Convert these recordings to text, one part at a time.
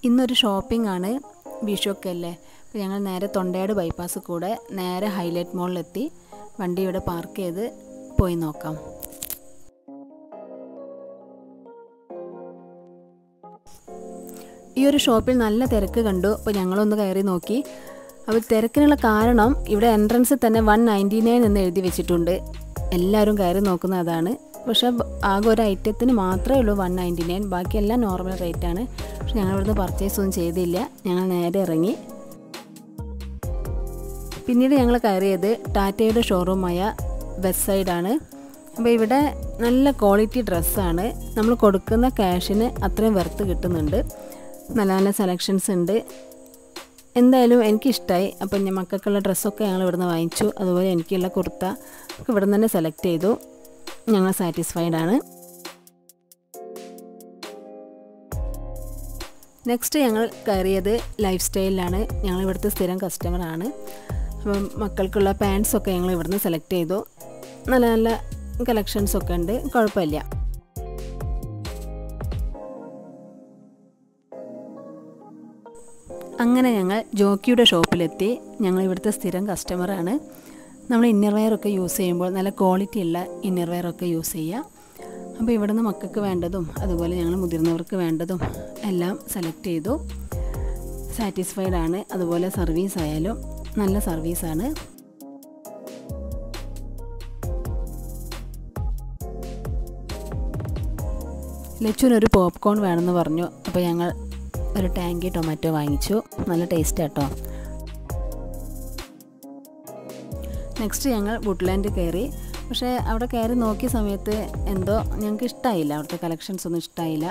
ഇന്നൊരു ഷോപ്പിംഗ് ആണ് വിഷുവൊക്കെ അല്ലേ അപ്പോൾ ഞങ്ങൾ നേരെ തൊണ്ടയാട് ബൈപ്പാസ് കൂടെ നേരെ ഹൈലൈറ്റ് മോളിലെത്തി വണ്ടി ഇവിടെ പാർക്ക് ചെയ്ത് പോയി നോക്കാം ഈ ഒരു ഷോപ്പിൽ നല്ല തിരക്ക് കണ്ടു അപ്പോൾ ഞങ്ങളൊന്ന് കയറി നോക്കി അപ്പോൾ തിരക്കിനുള്ള കാരണം ഇവിടെ എൻട്രൻസിൽ തന്നെ വൺ നയൻറ്റി നയൻ എന്ന് എഴുതി വെച്ചിട്ടുണ്ട് എല്ലാവരും കയറി നോക്കുന്ന അതാണ് പക്ഷേ ആകെ ഒരു ഐറ്റത്തിന് മാത്രമേ ഉള്ളൂ വൺ നയൻറ്റി നയൻ ബാക്കിയെല്ലാം നോർമൽ റേറ്റ് ആണ് പക്ഷെ ഞങ്ങൾ ഇവിടുന്ന് പർച്ചേസ് ഒന്നും ചെയ്തില്ല ഞങ്ങൾ നേരെ ഇറങ്ങി പിന്നീട് ഞങ്ങൾ കയറിയത് ടാറ്റയുടെ ഷോറൂമായ വെസ്റ്റ് സൈഡാണ് അപ്പോൾ ഇവിടെ നല്ല ക്വാളിറ്റി ഡ്രസ്സാണ് നമ്മൾ കൊടുക്കുന്ന ക്യാഷിന് അത്രയും വെർത്ത് കിട്ടുന്നുണ്ട് നല്ല നല്ല സെലക്ഷൻസ് ഉണ്ട് എന്തായാലും എനിക്കിഷ്ടമായി അപ്പം ഞാൻ മക്കൾക്കുള്ള ഡ്രസ്സൊക്കെ ഞങ്ങൾ ഇവിടുന്ന് വാങ്ങിച്ചു അതുപോലെ എനിക്കുള്ള കുർത്ത ഒക്കെ ഇവിടെ നിന്ന് തന്നെ സെലക്ട് ചെയ്തു ഞങ്ങൾ സാറ്റിസ്ഫൈഡ് ആണ് നെക്സ്റ്റ് ഞങ്ങൾ കയറിയത് ലൈഫ് സ്റ്റൈലിലാണ് ഞങ്ങൾ ഇവിടുത്തെ സ്ഥിരം കസ്റ്റമറാണ് അപ്പം മക്കൾക്കുള്ള പാൻസൊക്കെ ഞങ്ങൾ ഇവിടുന്ന് സെലക്ട് ചെയ്തു നല്ല നല്ല കളക്ഷൻസ് ഒക്കെ ഉണ്ട് കുഴപ്പമില്ല അങ്ങനെ ഞങ്ങൾ ജോക്കിയുടെ ഷോപ്പിലെത്തി ഞങ്ങൾ ഇവിടുത്തെ സ്ഥിരം കസ്റ്റമറാണ് നമ്മൾ ഇന്നർ വെയർ ഒക്കെ യൂസ് ചെയ്യുമ്പോൾ നല്ല ക്വാളിറ്റി ഉള്ള ഇന്നർ വെയർ ഒക്കെ യൂസ് ചെയ്യുക അപ്പോൾ ഇവിടുന്ന് മക്കൾക്ക് വേണ്ടതും അതുപോലെ ഞങ്ങൾ മുതിർന്നവർക്ക് വേണ്ടതും എല്ലാം സെലക്ട് ചെയ്തു സാറ്റിസ്ഫൈഡ് ആണ് അതുപോലെ സർവീസ് ആയാലും നല്ല സർവീസാണ് ലച്ചുവിനൊരു പോപ്കോൺ വേണമെന്ന് പറഞ്ഞു അപ്പോൾ ഞങ്ങൾ ഒരു ടാങ്കി ടൊമാറ്റോ വാങ്ങിച്ചു നല്ല ടേസ്റ്റ് കേട്ടോ നെക്സ്റ്റ് ഞങ്ങൾ വുഡ്ലാൻഡ് കയറി പക്ഷേ അവിടെ കയറി നോക്കിയ സമയത്ത് എന്തോ ഞങ്ങൾക്ക് ഇഷ്ടമായില്ല അവിടുത്തെ കളക്ഷൻസ് ഒന്നും ഇഷ്ടമായില്ല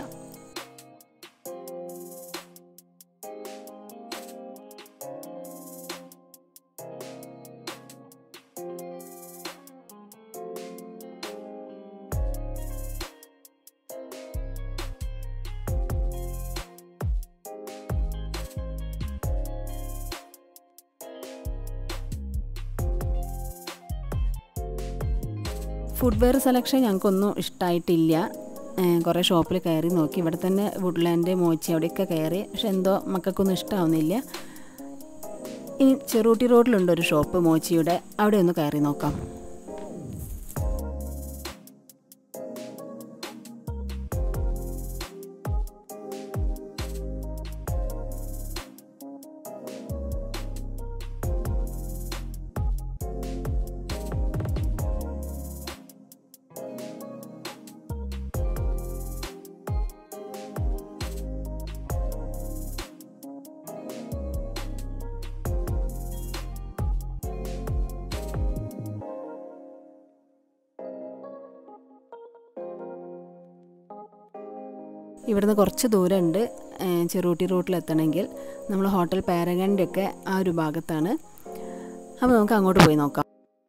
ഫുഡ്വെയർ സെലക്ഷൻ ഞങ്ങൾക്കൊന്നും ഇഷ്ടമായിട്ടില്ല കുറേ ഷോപ്പിൽ കയറി നോക്കി ഇവിടെ തന്നെ വുഡ്ലാൻഡ് മോച്ചി അവിടെയൊക്കെ കയറി പക്ഷെ എന്തോ മക്കൾക്കൊന്നും ഇഷ്ടമാവുന്നില്ല ഇനി ചെറുട്ടി റോഡിലുണ്ട് ഒരു ഷോപ്പ് മോച്ചിയുടെ അവിടെ ഒന്ന് കയറി നോക്കാം ഇവിടുന്ന് കുറച്ച് ദൂരമുണ്ട് ചെറുട്ടി റൂട്ടിലെത്തണമെങ്കിൽ നമ്മൾ ഹോട്ടൽ പാരഗൻ്റെ ഒക്കെ ആ ഒരു ഭാഗത്താണ് അപ്പോൾ നമുക്ക് അങ്ങോട്ട് പോയി നോക്കാം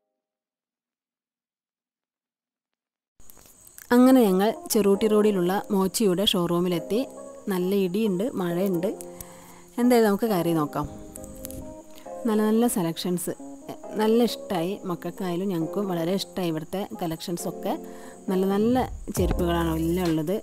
അങ്ങനെ ഞങ്ങൾ ചെറുട്ടി റോഡിലുള്ള മോച്ചിയുടെ ഷോറൂമിലെത്തി നല്ല ഇടിയുണ്ട് മഴയുണ്ട് എന്തായാലും നമുക്ക് കയറി നോക്കാം നല്ല നല്ല സെലക്ഷൻസ് നല്ല ഇഷ്ടമായി മക്കൾക്കായാലും ഞങ്ങൾക്കും വളരെ ഇഷ്ടമായി ഇവിടുത്തെ കളക്ഷൻസൊക്കെ നല്ല നല്ല ചെരുപ്പുകളാണ് എല്ലാം ഉള്ളത്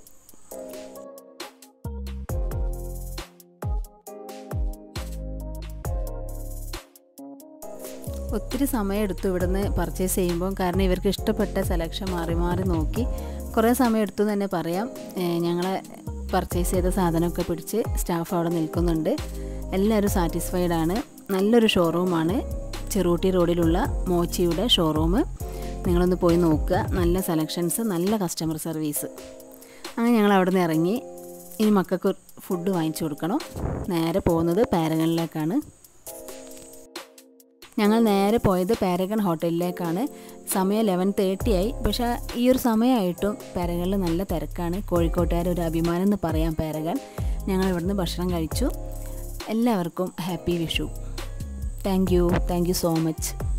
ഒത്തിരി സമയം എടുത്തു ഇവിടുന്ന് പർച്ചേസ് ചെയ്യുമ്പോൾ കാരണം ഇവർക്ക് ഇഷ്ടപ്പെട്ട സെലക്ഷൻ മാറി മാറി നോക്കി കുറേ സമയം എടുത്തു തന്നെ പറയാം ഞങ്ങളെ പർച്ചേസ് ചെയ്ത സാധനമൊക്കെ പിടിച്ച് സ്റ്റാഫ് അവിടെ നിൽക്കുന്നുണ്ട് എല്ലാവരും സാറ്റിസ്ഫൈഡ് ആണ് നല്ലൊരു ഷോറൂമാണ് ചെറുട്ടി റോഡിലുള്ള മോച്ചിയുടെ ഷോറൂം നിങ്ങളൊന്ന് പോയി നോക്കുക നല്ല സെലക്ഷൻസ് നല്ല കസ്റ്റമർ സർവീസ് അങ്ങനെ ഞങ്ങൾ അവിടെ നിന്ന് ഇറങ്ങി ഇനി മക്കൾക്ക് ഫുഡ് വാങ്ങിച്ചു കൊടുക്കണം നേരെ പോകുന്നത് പാരഗണിലേക്കാണ് ഞങ്ങൾ നേരെ പോയത് പാരഗൺ ഹോട്ടലിലേക്കാണ് സമയം ലെവൻ തേർട്ടി ആയി പക്ഷേ ഈ ഒരു സമയമായിട്ടും പാരഗണിൽ നല്ല തിരക്കാണ് കോഴിക്കോട്ടുകാർ ഒരു അഭിമാനം എന്ന് പറയാം പാരഗൺ ഞങ്ങൾ ഇവിടുന്ന് ഭക്ഷണം കഴിച്ചു എല്ലാവർക്കും happy Vishu thank you thank you so much